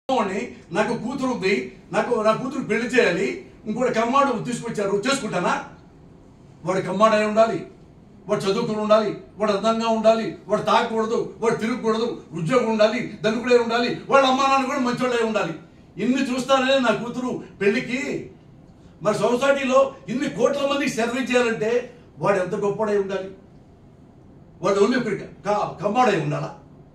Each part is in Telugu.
వాడిని, నాకు కూతురు ఉంది నాకు నా కూతురు పెళ్లి చేయాలి ఇంకోటి కమ్మాడు తీసుకొచ్చారు చేసుకుంటానా వాడు కమ్మాడు అయి ఉండాలి వాడు చదువుకుని ఉండాలి వాడు అందంగా ఉండాలి వాడు తాగకూడదు వాడు తిరగకూడదు ఉద్యోగం ఉండాలి ధనుకుడే ఉండాలి వాళ్ళ అమ్మా నాన్న కూడా మంచోళ్ళే ఉండాలి ఇన్ని చూస్తానే నా కూతురు పెళ్లికి మరి సొసైటీలో ఇన్ని కోట్ల మందికి సర్వీస్ చేయాలంటే వాడు ఎంత గొప్పడై ఉండాలి వాడు ఓన్లీ ఒకటి క- కమ్మాడై ఉండాలా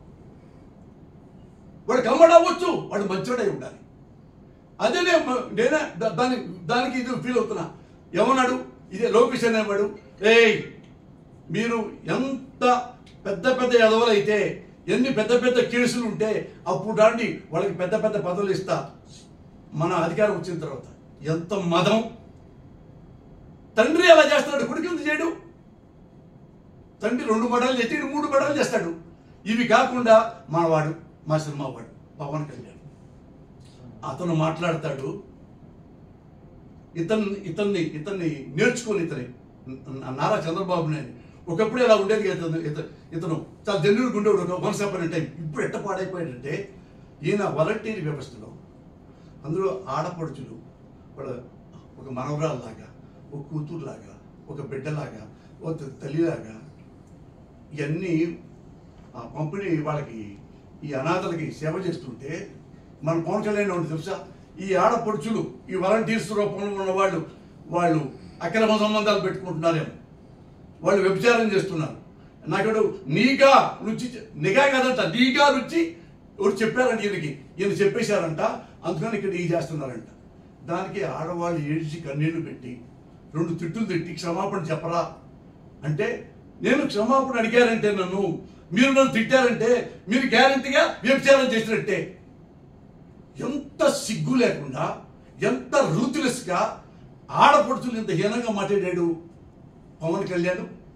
వాడు కమ్మడు అవ్వచ్చు వాడు మంచోడై ఉండాలి అదే నేను మ- నేనే దా- దాని దానికి ఇది ఫీల్ అవుతున్నా ఏమన్నాడు ఇదే లోకేష్ అనేవాడు ఏయ్ మీరు ఎంత పెద్ద పెద్ద ఎదవలైతే ఎన్ని పెద్ద పెద్ద కేసులు ఉంటే అప్పుడు రాండి వాళ్ళకి పెద్ద పెద్ద పదవులు ఇస్తా మన అధికారం వచ్చిన తర్వాత ఎంత మదం తండ్రి అలా చేస్తున్నాడు కొడుకు ఎందుకు చేయడు తండ్రి రెండు మడాలు చేస్తే ఈడు మూడు మడాలు చేస్తాడు ఇవి కాకుండా మనవాడు మా సినిమా వాడు పవన్ కళ్యాణ్ అతను మాట్లాడతాడు ఇతన్ని ఇతన్ని ఇతన్ని నేర్చుకొని ఇతని నారా చంద్రబాబు నాయుడు ఒకప్పుడు ఇలా ఉండేది కదా ఇతను ఇత- ఇతను చాలా జన్యుడు ఉండేవాడు ఒక వన్స్ అప్ టైం ఇప్పుడు ఎట్ట పాడైపోయాడంటే ఈయన వాలంటీర్ వ్యవస్థలో అందులో ఆడపడుచులు వాళ్ళ ఒక మనవరాల్లాగా ఒక కూతురులాగా ఒక బిడ్డలాగా ఒక తల్లిలాగా ఇవన్నీ ఆ పంపిణీ వాళ్ళకి ఈ అనాథలకి సేవ చేస్తుంటే మన పవన్ కళ్యాణ్ ఒకటి తెలుసా ఈ ఆడపడుచులు ఈ వాలంటీర్స్ రూపంలో ఉన్న వాళ్ళు వాళ్ళు అక్రమ సంబంధాలు పెట్టుకుంటున్నారేమో వాళ్ళు వ్యభిచారం చేస్తున్నారు నాకుడు నీగా రుచి నిఘా కదంట నీగా రుచి ఎవరు చెప్పారంట ఈయనకి ఈయన చెప్పేశారంట అందుకని ఇక్కడ ఈ చేస్తున్నారంట దానికి ఆడవాళ్ళు ఏడ్చి కన్నీళ్లు పెట్టి రెండు తిట్టులు తిట్టి క్షమాపణ చెప్పరా అంటే నేను క్షమాపణ అడిగారంటే నన్ను మీరు నన్ను తిట్టారంటే మీరు గ్యారంటీగా వ్యభిచారం చేసినట్టే ఎంత సిగ్గు లేకుండా ఎంత రూత్లెస్గా ఆడపడుచులు ఇంత హీనంగా మాట్లాడాడు పవన్ కళ్యాణ్